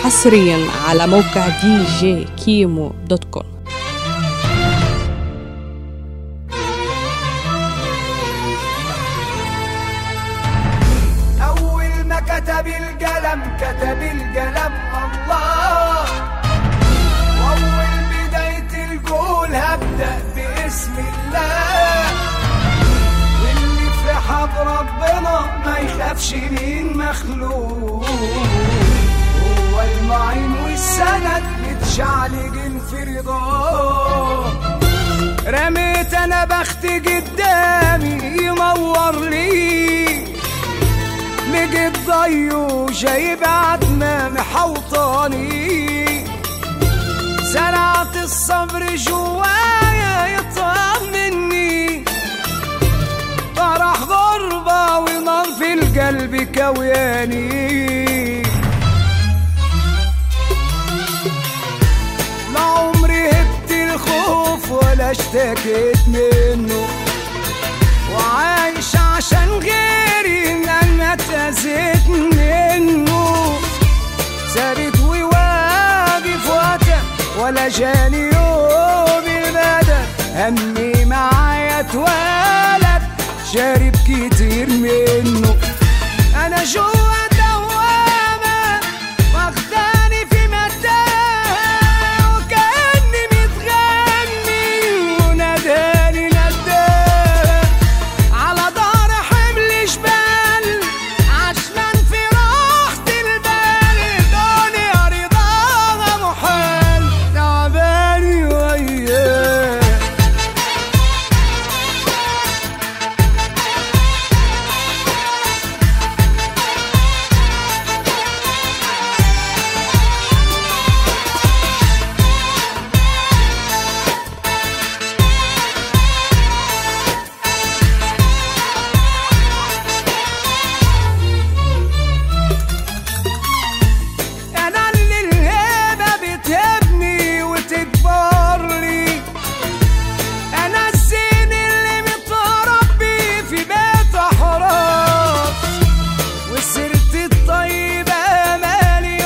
حصريا على موقع دي جي كيمو دوت كوم أول ما كتب القلم كتب القلم الله وأول بداية القول هبدأ باسم الله واللي في حب ربنا ما يخافش من مخلوق هو المعين والسند متشعلق في رضاه رميت انا بخت قدامي ينور لي لقيت ضيو جايب عتمة محوطاني زرعت الصبر جوايا يطمني طرح غربة ونار في القلب كوياني لا عمري هبت الخوف ولا اشتكيت منه وعايش عشان غيري ان انا اتأذيت منه ثابت وواقف وقتها ولا جاني يوم البدل همي معايا اتولد شارب كتير منه انا جوا دوامة واخداني في متاهة وكأني متغني وناداني نداها على ظهر حمل جبال عشمان في راحة البال الدنيا رضاها محال تعباني وياه انا اللي الهبه بتهبني وتكبر لي انا الزين اللي متربي في بيت احراف وسيرت الطيبه مالي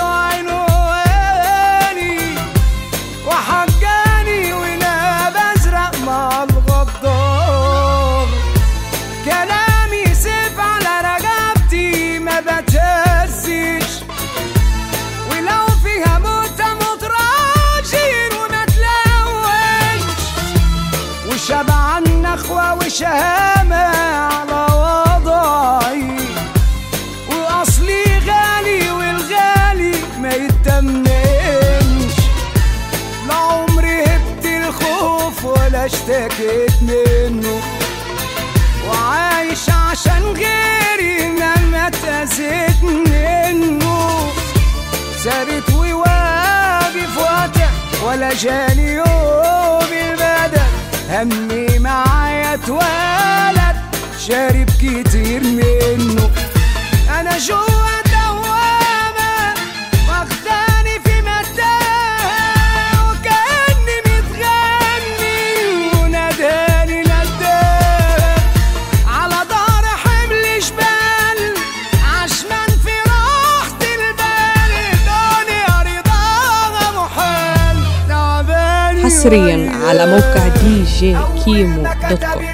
وعنواني وحجاني وانا بزرق مع الغدار كلامي سيف على رقبتي ما بتهزش ولو فيها موت اموت راجل وما تلوش وشبع النخوة وشهامة على وضعي وأصلي غالي والغالي ما يتمنش لا عمري هبت الخوف ولا اشتكيت منه وعايش عشان غيري انما اتأذيت منه ثابت وواقف وقتها ولا جاني يوم البدل همي معايا اتولد شارب كتير منه انا جوا دوامة واخداني في متاهة وكأني متغني وناداني نداها على ظهر حمل جبال عشمان في راحة البال الدنيا رضاها محال تعباني حصريا وياه. على موقع دي جي كيمو أول ما دوت كتب كوم